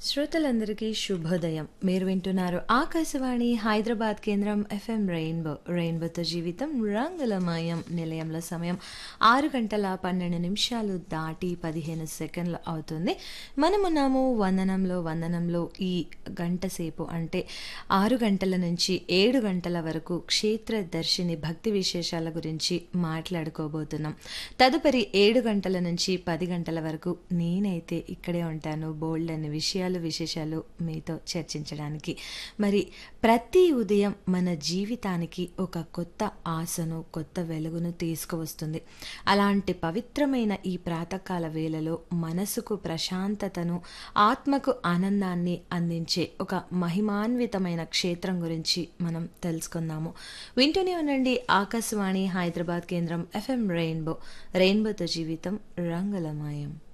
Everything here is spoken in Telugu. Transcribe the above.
శ్రోతలందరికీ శుభోదయం మీరు వింటున్నారు ఆకాశవాణి హైదరాబాద్ కేంద్రం ఎఫ్ఎం రెయిన్బో రెయిన్బోతో జీవితం రంగులమయం నిలయంలో సమయం ఆరు గంటల పన్నెండు నిమిషాలు దాటి పదిహేను సెకండ్లు అవుతుంది మనమున్నాము వందనంలో వందనంలో ఈ గంట సేపు అంటే ఆరు గంటల నుంచి ఏడు గంటల వరకు క్షేత్ర దర్శిని భక్తి విశేషాల గురించి మాట్లాడుకోబోతున్నాం తదుపరి ఏడు గంటల నుంచి పది గంటల వరకు నేనైతే ఇక్కడే ఉంటాను బోల్డ్ అనే విషయాలు విశేషాలు మీతో చర్చించడానికి మరి ప్రతి ఉదయం మన జీవితానికి ఒక కొత్త ఆశను కొత్త వెలుగును తీసుకువస్తుంది అలాంటి పవిత్రమైన ఈ ప్రాతకాల వేళలో మనసుకు ప్రశాంతతను ఆత్మకు ఆనందాన్ని అందించే ఒక మహిమాన్వితమైన క్షేత్రం గురించి మనం తెలుసుకుందాము వింటూనే ఉండండి ఆకాశవాణి హైదరాబాద్ కేంద్రం ఎఫ్ఎం రెయిన్బో రెయిన్బోతో జీవితం రంగులమయం